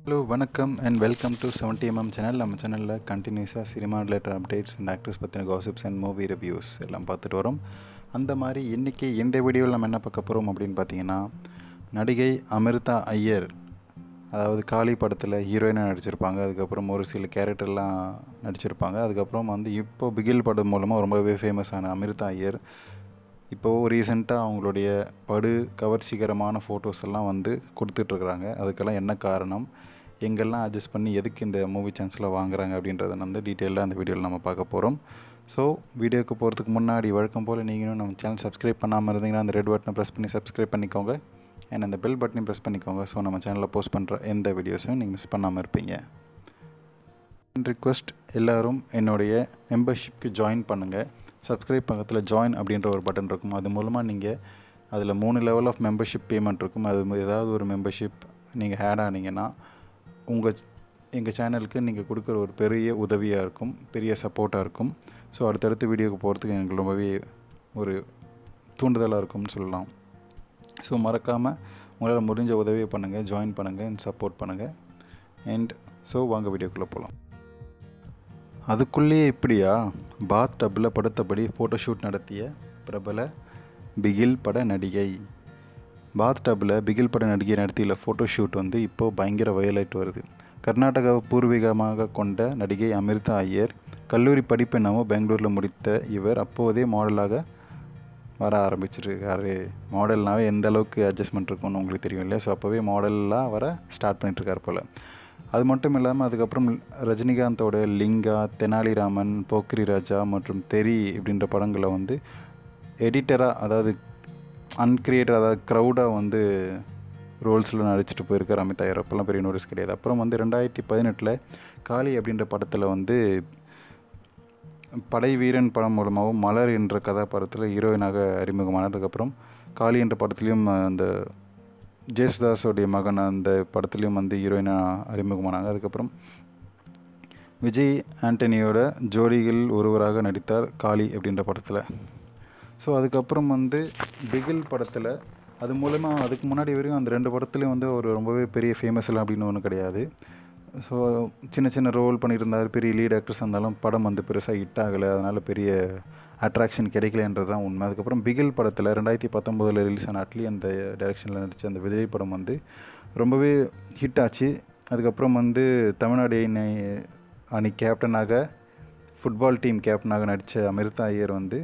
hello வணக்கம் and welcome to seventy MM channel நம்ம சேனலில் கண்டினியூஸாக cinema related updates and actors பற்றின காசிப்ஸ் அண்ட் மூவி ரிவ்யூஸ் எல்லாம் பார்த்துட்டு வரோம் அந்த மாதிரி இன்றைக்கி இந்த வீடியோவில் நம்ம என்ன பார்க்க போகிறோம் அப்படின்னு பார்த்தீங்கன்னா நடிகை அமிர்தா ஐயர் அதாவது காளி படத்தில் ஹீரோயினாக நடிச்சிருப்பாங்க அதுக்கப்புறம் ஒரு சில கேரக்டர்லாம் நடிச்சிருப்பாங்க அதுக்கப்புறம் வந்து இப்போ பிகில் படம் மூலமாக ரொம்பவே ஃபேமஸான அமிர்தா ஐயர் இப்போது ரீசெண்டாக அவங்களுடைய படு கவர்ச்சிகரமான ஃபோட்டோஸ் எல்லாம் வந்து கொடுத்துட்ருக்குறாங்க அதுக்கெல்லாம் என்ன காரணம் எங்கெல்லாம் அட்ஜஸ்ட் பண்ணி எதுக்கு இந்த மூவி சான்ஸில் வாங்குறாங்க அப்படின்றத வந்து டீட்டெயிலாக அந்த வீடியோவில் நம்ம பார்க்க போகிறோம் ஸோ வீடியோக்கு போகிறதுக்கு முன்னாடி வழக்கம் போல் நீங்களும் நம்ம சேனல் சப்ஸ்கிரைப் பண்ணாமல் இருந்தீங்கன்னா அந்த ரெட் பட்டனை ப்ரெஸ் பண்ணி சப்ஸ்கிரைப் பண்ணிக்கோங்க அண்ட் அந்த பெல் பட்டனையும் ப்ரெஸ் பண்ணிக்கோங்க ஸோ நம்ம சேனலில் போஸ்ட் பண்ணுற எந்த வீடியோஸையும் நீங்கள் மிஸ் பண்ணாமல் இருப்பீங்க ரிக்வெஸ்ட் எல்லோரும் என்னுடைய மெம்பர்ஷிப்க்கு ஜாயின் பண்ணுங்கள் சப்ஸ்கிரைப் பக்கத்தில் ஜாயின் அப்படின்ற ஒரு பட்டன் இருக்கும் அது மூலமாக நீங்கள் அதில் மூணு லெவல் ஆஃப் மெம்பர்ஷிப் பேமெண்ட் இருக்கும் அது ஏதாவது ஒரு மெம்பர்ஷிப் நீங்கள் ஆட் ஆனீங்கன்னா உங்கள் எங்கள் சேனலுக்கு நீங்கள் கொடுக்குற ஒரு பெரிய உதவியாக இருக்கும் பெரிய சப்போர்ட்டாக இருக்கும் ஸோ அடுத்தடுத்த வீடியோக்கு போகிறதுக்கு எனக்கு ரொம்பவே ஒரு தூண்டுதலாக இருக்கும்னு சொல்லலாம் ஸோ மறக்காமல் உங்களால் முடிஞ்ச உதவியை பண்ணுங்கள் ஜாயின் பண்ணுங்கள் அண்ட் சப்போர்ட் பண்ணுங்கள் அண்ட் ஸோ வாங்க வீடியோக்குள்ளே போகலாம் அதுக்குள்ளேயே இப்படியா பாத் டப்பில் படுத்தபடி ஃபோட்டோஷூட் நடத்திய பிரபல பிகில் பட நடிகை பாத் டப்பில் பிகில் பட நடிகை நடத்திய ஃபோட்டோஷூட் வந்து இப்போது பயங்கர வயலைட் வருது கர்நாடகாவை பூர்வீகமாக கொண்ட நடிகை அமிர்தா ஐயர் கல்லூரி படிப்பு என்னவோ பெங்களூரில் முடித்த இவர் அப்போதே மாடலாக வர ஆரம்பிச்சிருக்காரு மாடல்னாவே எந்த அளவுக்கு அட்ஜஸ்ட்மெண்ட் இருக்கும்னு உங்களுக்கு தெரியும் இல்லையா ஸோ அப்போவே மாடல்லாம் வர ஸ்டார்ட் பண்ணிட்டுருக்கார் போல் அது மட்டும் இல்லாமல் அதுக்கப்புறம் ரஜினிகாந்தோட லிங்கா தெனாலிராமன் போக்ரி ராஜா மற்றும் தெரி இப்படின்ற படங்களை வந்து எடிட்டராக அதாவது அன்கிரியேட்டர் அதாவது க்ரௌடாக வந்து ரோல்ஸில் நடிச்சிட்டு போயிருக்கார் அமித் ஐயர் அப்போல்லாம் பெரிய நோட்டீஸ் கிடையாது அப்புறம் வந்து ரெண்டாயிரத்தி பதினெட்டில் காளி அப்படின்ற படத்தில் வந்து படை வீரன் படம் மூலமாகவும் மலர் என்ற கதாபாத்திரத்தில் ஹீரோயினாக அறிமுகமானதுக்கப்புறம் காளி என்ற படத்துலேயும் அந்த ஜேசுதாஸோடைய மகன் அந்த படத்துலேயும் வந்து ஹீரோயினாக அறிமுகமானாங்க அதுக்கப்புறம் விஜய் ஆண்டனியோட ஜோடிகள் ஒருவராக நடித்தார் காளி அப்படின்ற படத்தில் ஸோ அதுக்கப்புறம் வந்து பிகில் படத்தில் அது மூலமாக அதுக்கு முன்னாடி வரையும் அந்த ரெண்டு படத்துலேயும் வந்து ஒரு ரொம்பவே பெரிய ஃபேமஸ் எல்லாம் அப்படின்னு ஒன்றும் கிடையாது ஸோ சின்ன சின்ன ரோல் பண்ணியிருந்தார் பெரிய லீட் ஆக்டர்ஸ் இருந்தாலும் படம் வந்து பெருசாக ஹிட் ஆகலை அதனால் பெரிய அட்ராக்ஷன் கிடைக்கலன்றது தான் உண்மை அதுக்கப்புறம் பிகில் படத்தில் ரெண்டாயிரத்தி பத்தொம்போதில் ரிலீஸ் ஆன அட்லி அந்த டைரக்ஷனில் நடித்த அந்த விஜய் படம் வந்து ரொம்பவே ஹிட் ஆச்சு அதுக்கப்புறம் வந்து தமிழ்நாடு அணி அணி கேப்டனாக ஃபுட்பால் டீம் கேப்டனாக நடித்த அமிர்தா ஐயர் வந்து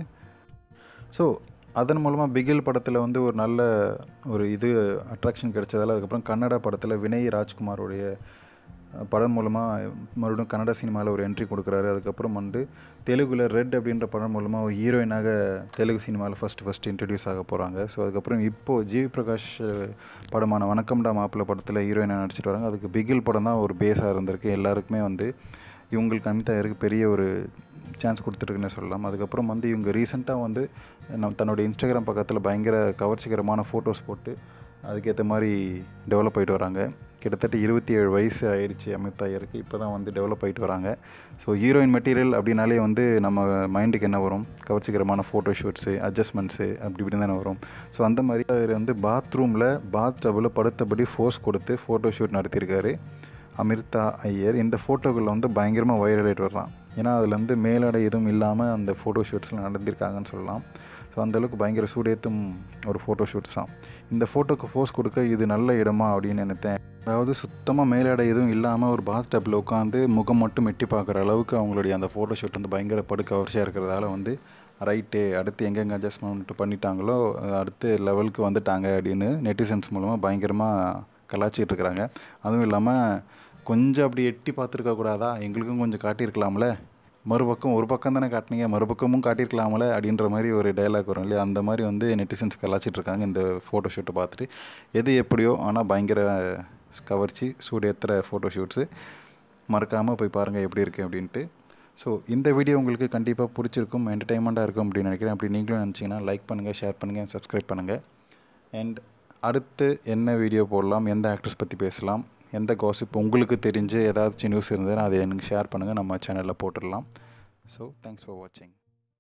ஸோ அதன் மூலமாக பிகில் படத்தில் வந்து ஒரு நல்ல ஒரு இது அட்ராக்ஷன் கிடைச்சதால் அதுக்கப்புறம் கன்னடா படத்தில் வினய் ராஜ்குமாரோடைய படம் மூலமாக மறுபடியும் கன்னட சினிமாவில் ஒரு என்ட்ரி கொடுக்குறாரு அதுக்கப்புறம் வந்து தெலுங்கில் ரெட் அப்படின்ற படம் மூலமாக ஒரு ஹீரோயினாக தெலுங்கு சினிமாவில் ஃபஸ்ட்டு ஃபஸ்ட்டு இன்ட்ரடியூஸ் ஆக போகிறாங்க ஸோ அதுக்கப்புறம் இப்போது ஜிவி பிரகாஷ் படமான வணக்கம்டா மாப்பிள்ளை படத்தில் ஹீரோயினாக நடிச்சிட்டு வராங்க அதுக்கு பிகில் படம் தான் ஒரு பேஸாக இருந்திருக்கு எல்லாருக்குமே வந்து இவங்களுக்கு அமிதாயருக்கு பெரிய ஒரு சான்ஸ் கொடுத்துருக்குன்னு சொல்லலாம் அதுக்கப்புறம் வந்து இவங்க ரீசெண்டாக வந்து நம்ம தன்னோட இன்ஸ்டாகிராம் பக்கத்தில் பயங்கர கவர்ச்சிகரமான ஃபோட்டோஸ் போட்டு அதுக்கேற்ற மாதிரி டெவலப் ஆகிட்டு வராங்க கிட்டத்தட்ட இருபத்தி ஏழு வயசு ஆயிடுச்சு அமித் ஐயருக்கு இப்போ தான் வந்து டெவலப் ஆகிட்டு வராங்க ஸோ ஹீரோயின் மெட்டீரியல் அப்படின்னாலே வந்து நம்ம மைண்டுக்கு என்ன வரும் கவர்ச்சிகரமான ஃபோட்டோ ஷூட்ஸு அட்ஜஸ்ட்மெண்ட்ஸு அப்படி இப்படி தானே வரும் ஸோ அந்த மாதிரி அவர் வந்து பாத்ரூமில் பாத் டப்பில் படுத்தபடி ஃபோர்ஸ் கொடுத்து ஃபோட்டோ ஷூட் நடத்தியிருக்காரு அமிர்தா ஐயர் இந்த ஃபோட்டோக்களில் வந்து பயங்கரமாக வைரல் ஆகிட்டு வரலாம் ஏன்னா அதில் வந்து மேலடை எதுவும் இல்லாமல் அந்த ஃபோட்டோ ஷூட்ஸ்லாம் நடந்திருக்காங்கன்னு சொல்லலாம் ஸோ அந்தளவுக்கு பயங்கர சூடேற்றும் ஒரு ஃபோட்டோ ஷூட்ஸ் தான் இந்த ஃபோட்டோக்கு ஃபோர்ஸ் கொடுக்க இது நல்ல இடமா அப்படின்னு நினைத்தேன் அதாவது சுத்தமாக மேலாடை எதுவும் இல்லாமல் ஒரு பாத் டப்பில் உட்காந்து முகம் மட்டும் எட்டி பார்க்குற அளவுக்கு அவங்களுடைய அந்த ஃபோட்டோ ஷூட் வந்து பயங்கர படுக்க வரிசையாக இருக்கிறதால வந்து ரைட்டு அடுத்து எங்கெங்கே அட்ஜஸ்ட்மெண்ட் பண்ணிட்டாங்களோ அடுத்து லெவலுக்கு வந்துட்டாங்க அப்படின்னு நெட்டிசன்ஸ் மூலமாக பயங்கரமாக கலாச்சிட்டு இருக்கிறாங்க அதுவும் இல்லாமல் கொஞ்சம் அப்படி எட்டி பார்த்துருக்க கூடாதா எங்களுக்கும் கொஞ்சம் காட்டியிருக்கலாம்ல மறுபக்கம் ஒரு பக்கம் தானே காட்டினீங்க மறுபக்கமும் காட்டியிருக்கலாமல அப்படின்ற மாதிரி ஒரு டைலாக் வரும் இல்லையா அந்த மாதிரி வந்து நெட்டிசன்ஸ் கலாச்சிட்டு இருக்காங்க இந்த ஃபோட்டோ ஷூட்டை பார்த்துட்டு எது எப்படியோ ஆனால் பயங்கர கவர்ச்சி சூடேற்றுற ஃபோட்டோ ஷூட்ஸு மறக்காமல் போய் பாருங்கள் எப்படி இருக்குது அப்படின்ட்டு ஸோ இந்த வீடியோ உங்களுக்கு கண்டிப்பாக பிடிச்சிருக்கும் என்டர்டைன்மெண்ட்டாக இருக்கும் அப்படின்னு நினைக்கிறேன் அப்படி நீங்களும் நினச்சிங்கன்னா லைக் பண்ணுங்கள் ஷேர் பண்ணுங்கள் சப்ஸ்கிரைப் பண்ணுங்கள் அண்ட் அடுத்து என்ன வீடியோ போடலாம் எந்த ஆக்ட்ரஸ் பற்றி பேசலாம் எந்த காசிப் உங்களுக்கு தெரிஞ்சு ஏதாச்சும் நியூஸ் இருந்ததுன்னா அதை எனக்கு ஷேர் பண்ணுங்கள் நம்ம சேனலில் போட்டுடலாம் ஸோ தேங்க்ஸ் ஃபார் வாட்சிங்